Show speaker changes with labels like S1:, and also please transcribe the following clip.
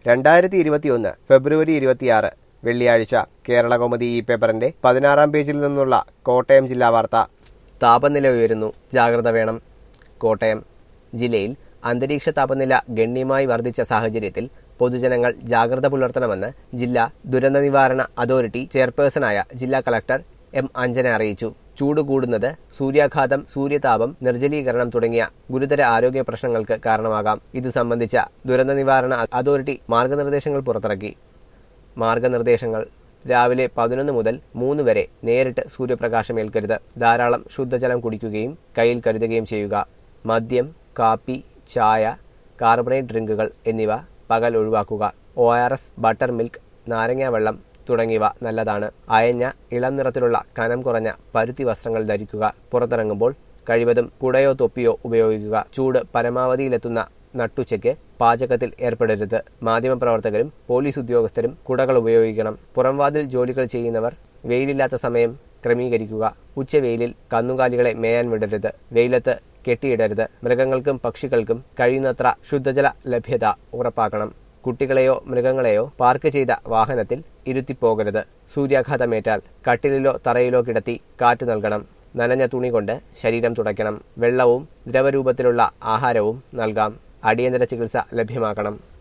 S1: രണ്ടായിരത്തി ഇരുപത്തിയൊന്ന് ഫെബ്രുവരി ഇരുപത്തിയാറ് വെള്ളിയാഴ്ച കേരളകൗമുദി ഈ പേപ്പറിന്റെ പതിനാറാം പേജിൽ നിന്നുള്ള കോട്ടയം ജില്ലാ വാർത്ത താപനില ഉയരുന്നു ജാഗ്രത വേണം കോട്ടയം ജില്ലയിൽ അന്തരീക്ഷ താപനില ഗണ്യമായി വർദ്ധിച്ച സാഹചര്യത്തിൽ പൊതുജനങ്ങൾ ജാഗ്രത പുലർത്തണമെന്ന് ജില്ലാ ദുരന്ത നിവാരണ അതോറിറ്റി ചെയർപേഴ്സണായ ജില്ലാ കളക്ടർ എം അഞ്ജന അറിയിച്ചു ചൂട് കൂടുന്നത് സൂര്യാഘാതം സൂര്യതാപം നിർജ്ജലീകരണം തുടങ്ങിയ ഗുരുതര ആരോഗ്യ പ്രശ്നങ്ങൾക്ക് കാരണമാകാം ഇത് സംബന്ധിച്ച ദുരന്ത നിവാരണ അതോറിറ്റി മാർഗനിർദ്ദേശങ്ങൾ പുറത്തിറക്കി മാർഗനിർദ്ദേശങ്ങൾ രാവിലെ പതിനൊന്ന് മുതൽ മൂന്ന് വരെ നേരിട്ട് സൂര്യപ്രകാശം ഏൽക്കരുത് ധാരാളം ശുദ്ധജലം കുടിക്കുകയും കയ്യിൽ കരുതുകയും ചെയ്യുക മദ്യം കാപ്പി ചായ കാർബണേറ്റ് ഡ്രിങ്കുകൾ എന്നിവ പകൽ ഒഴിവാക്കുക O R S buttermilk നാരങ്ങ വെള്ളം തുടങ്ങിയവ നല്ലതാണ് അയഞ്ഞ ഇളം നിറത്തിലുള്ള കനം കുറഞ്ഞ പരുത്തി വസ്ത്രങ്ങൾ ധരിക്കുക പുറത്തിറങ്ങുമ്പോൾ കഴിവതും കുടയോ തൊപ്പിയോ ഉപയോഗിക്കുക ചൂട് പരമാവധിയിലെത്തുന്ന നട്ടുച്ചയ്ക്ക് പാചകത്തിൽ ഏർപ്പെടരുത് മാധ്യമപ്രവർത്തകരും പോലീസ് ഉദ്യോഗസ്ഥരും കുടകൾ ഉപയോഗിക്കണം പുറംവാതിൽ ജോലികൾ ചെയ്യുന്നവർ വെയിലില്ലാത്ത സമയം ക്രമീകരിക്കുക ഉച്ചവെയിലിൽ കന്നുകാലികളെ മേയാൻ വിടരുത് വെയിലത്ത് കെട്ടിയിടരുത് മൃഗങ്ങൾക്കും പക്ഷികൾക്കും കഴിയുന്നത്ര ശുദ്ധജല ലഭ്യത ഉറപ്പാക്കണം കുട്ടികളെയോ മൃഗങ്ങളെയോ പാർക്ക് ചെയ്ത വാഹനത്തിൽ ഇരുത്തിപ്പോകരുത് സൂര്യാഘാതമേറ്റാൽ കട്ടിലിലോ തറയിലോ കിടത്തി കാറ്റ് നൽകണം നനഞ്ഞ തുണി കൊണ്ട് ശരീരം തുടയ്ക്കണം വെള്ളവും ദ്രവരൂപത്തിലുള്ള ആഹാരവും നൽകാം അടിയന്തര ചികിത്സ ലഭ്യമാക്കണം